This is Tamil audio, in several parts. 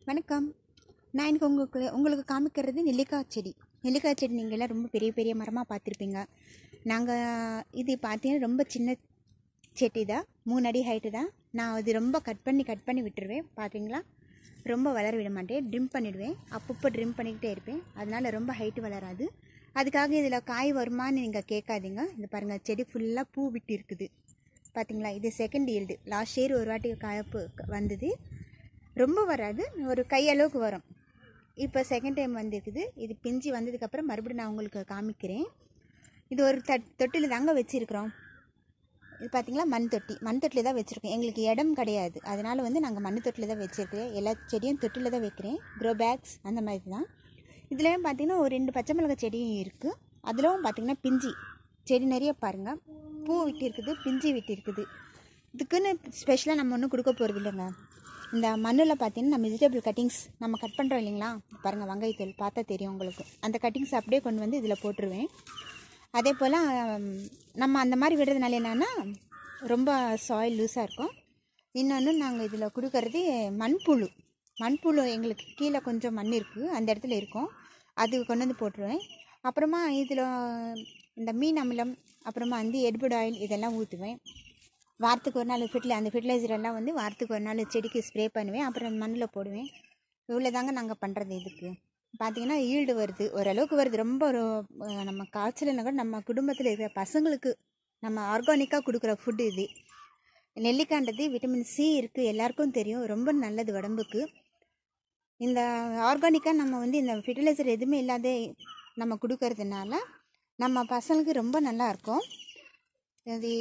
வணக்கம் நான் எனக்கு உங்களுக்கு உங்களுக்கு காமிக்கிறது நெல்லிக்காய் செடி நெல்லிக்காய் செடி நீங்கள் எல்லாம் ரொம்ப பெரிய பெரிய மரமாக பார்த்துருப்பீங்க நாங்கள் இது பார்த்தீங்கன்னா ரொம்ப சின்ன செடி தான் மூணு அடி ஹைட்டு தான் நான் அது ரொம்ப கட் பண்ணி கட் பண்ணி விட்டுருவேன் பார்த்தீங்களா ரொம்ப வளர விட மாட்டேன் ட்ரிம் பண்ணிவிடுவேன் அப்பப்போ ட்ரிம் பண்ணிக்கிட்டே இருப்பேன் அதனால் ரொம்ப ஹைட்டு வளராது அதுக்காக இதில் காய் வருமான்னு நீங்கள் கேட்காதீங்க இந்த பாருங்கள் செடி ஃபுல்லாக பூ விட்டு இருக்குது பார்த்தீங்களா இது செகண்ட் ஈல்டு லாஸ்ட் இயர் ஒரு வாட்டி காயப்பு வந்தது ரொம்ப வராது ஒரு கையளவுக்கு வரும் இப்போ செகண்ட் டைம் வந்திருக்குது இது பிஞ்சு வந்ததுக்கப்புறம் மறுபடியும் நான் உங்களுக்கு காமிக்கிறேன் இது ஒரு தட் தொட்டில் தாங்க வச்சுருக்குறோம் இது பார்த்தீங்களா மண் தொட்டி மண் தொட்டில் தான் வச்சுருக்கோம் எங்களுக்கு இடம் கிடையாது அதனால் வந்து நாங்கள் மண் தொட்டில் தான் வச்சுருக்கேன் எல்லா செடியும் தொட்டில் தான் வைக்கிறேன் க்ரோ பேக்ஸ் அந்த மாதிரி தான் இதுலேயும் பார்த்தீங்கன்னா ஒரு ரெண்டு பச்சை மிளகாய் செடியும் இருக்குது அதிலும் பார்த்தீங்கன்னா பிஞ்சி செடி நிறைய பாருங்கள் பூ விட்டு இருக்குது பிஞ்சு விட்டு இருக்குது இதுக்குன்னு ஸ்பெஷலாக நம்ம ஒன்றும் கொடுக்க போகிறது இல்லைங்க இந்த மண்ணில் பார்த்தீங்கன்னா நம்ம வெஜிடபிள் கட்டிங்ஸ் நம்ம கட் பண்ணுறோம் இல்லைங்களா பாருங்கள் வெங்காயத்தூள் பார்த்தா தெரியும் உங்களுக்கு அந்த கட்டிங்ஸ் அப்படியே கொண்டு வந்து இதில் போட்டுருவேன் அதே போல் நம்ம அந்த மாதிரி விடுறதுனால என்னென்னா ரொம்ப சாயில் லூஸாக இருக்கும் இன்னொன்று நாங்கள் இதில் கொடுக்கறது மண்புழு மண்புழு எங்களுக்கு கீழே கொஞ்சம் மண் இருக்குது அந்த இடத்துல இருக்கும் அது கொண்டு வந்து போட்டுருவேன் அப்புறமா இதில் இந்த மீன் அமிலம் அப்புறமா வந்து எட்புட் ஆயில் இதெல்லாம் ஊற்றுவேன் வாரத்துக்கு ஒரு நாள் ஃபெர்டிலை அந்த ஃபெர்டிலைசர் எல்லாம் வந்து வாரத்துக்கு ஒரு நாள் செடிக்கு ஸ்ப்ரே பண்ணுவேன் அப்புறம் மண்ணில் போடுவேன் இவ்வளோ தாங்க நாங்கள் பண்ணுறது இதுக்கு பார்த்தீங்கன்னா ஈல்டு வருது ஓரளவுக்கு வருது ரொம்ப ஒரு அஹ், நம்ம காய்ச்சல்னா கூட நம்ம குடும்பத்தில் இருக்கிற பசங்களுக்கு நம்ம ஆர்கானிக்காக கொடுக்குற ஃபுட்டு இது நெல்லிக்காண்டது விட்டமின் சி இருக்குது எல்லாருக்கும் தெரியும் ரொம்ப நல்லது உடம்புக்கு இந்த ஆர்கானிக்காக நம்ம வந்து இந்த ஃபெர்டிலைசர் எதுவுமே இல்லாத நம்ம கொடுக்கறதுனால நம்ம பசங்களுக்கு ரொம்ப நல்லா இருக்கும் இது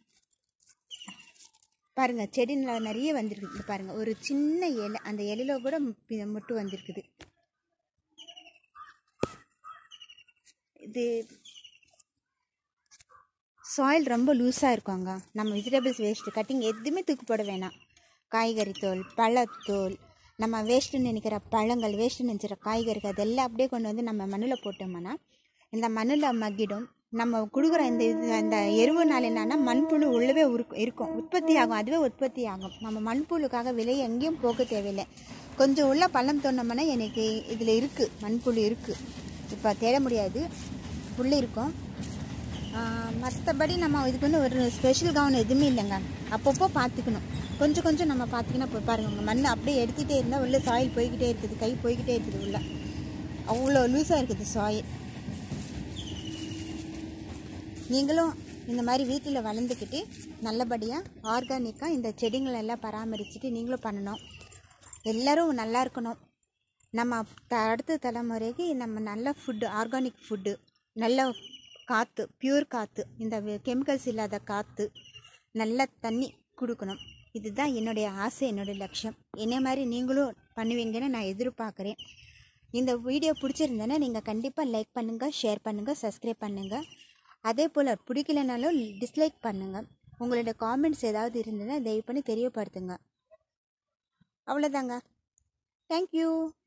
பாருங்க செடியில் நிறைய வந்திருக்குது இது பாருங்க ஒரு சின்ன இலை அந்த இலையில கூட மு- முட்டு வந்திருக்குது இது சாயில் ரொம்ப லூஸாக இருக்குங்க நம்ம வெஜிடபிள்ஸ் வேஸ்ட்டு கட்டிங் எதுவுமே தூக்கி போட வேணாம் காய்கறி தோல் பழத்தோல் நம்ம வேஸ்ட்டுன்னு நினைக்கிற பழங்கள் வேஸ்ட்டுன்னு நினைக்கிற காய்கறிகள் அதெல்லாம் அப்படியே கொண்டு வந்து நம்ம மண்ணில் போட்டோம்னா இந்த மண்ணில் மக்கிடும் நம்ம கொடுக்குற இந்த இது அந்த எருவுனால என்னன்னா மண்புழு உள்ளவே உருக்கு- இருக்கும் உற்பத்தி ஆகும் அதுவே உற்பத்தி ஆகும் நம்ம மண்புழுக்காக விலையை எங்கேயும் போக தேவையில்லை கொஞ்சம் உள்ள பள்ளம் தோணும்னா எனக்கு இதில் இருக்குது மண்புழு இருக்குது இப்போ தேட முடியாது புல் இருக்கும் மற்றபடி நம்ம இதுக்குன்னு ஒரு ஸ்பெஷல் கவனம் எதுவுமே இல்லைங்க அப்பப்போ பார்த்துக்கணும் கொஞ்சம் கொஞ்சம் நம்ம பார்த்திங்கன்னா இப்போ பாருங்க உங்கள் மண் அப்படியே எடுத்துகிட்டே இருந்தால் உள்ள சாயில் போய்கிட்டே இருக்குது கை போய்கிட்டே இருக்குது உள்ள அவ்வளோ லூஸாக இருக்குது சாயில் நீங்களும் இந்த மாதிரி வீட்டில் வளர்ந்துக்கிட்டு நல்லபடியாக ஆர்கானிக்காக இந்த செடிங்களை எல்லாம் பராமரிச்சுட்டு நீங்களும் பண்ணணும் எல்லோரும் நல்லா இருக்கணும் நம்ம த அடுத்த தலைமுறைக்கு நம்ம நல்ல ஃபுட்டு ஆர்கானிக் ஃபுட்டு நல்ல காற்று பியூர் காற்று இந்த கெமிக்கல்ஸ் இல்லாத காற்று நல்ல தண்ணி கொடுக்கணும் இதுதான் என்னுடைய ஆசை என்னுடைய லட்சியம் என்னை மாதிரி நீங்களும் பண்ணுவீங்கன்னு நான் எதிர்பார்க்குறேன் இந்த வீடியோ பிடிச்சிருந்தேன்னா நீங்கள் கண்டிப்பாக லைக் பண்ணுங்கள் ஷேர் பண்ணுங்கள் சப்ஸ்கிரைப் பண்ணுங்கள் அதே போல் பிடிக்கலனாலும் டிஸ்லைக் பண்ணுங்கள் உங்களோட காமெண்ட்ஸ் ஏதாவது இருந்ததுன்னா தயவு பண்ணி தெரியப்படுத்துங்க அவ்வளோதாங்க தேங்க்யூ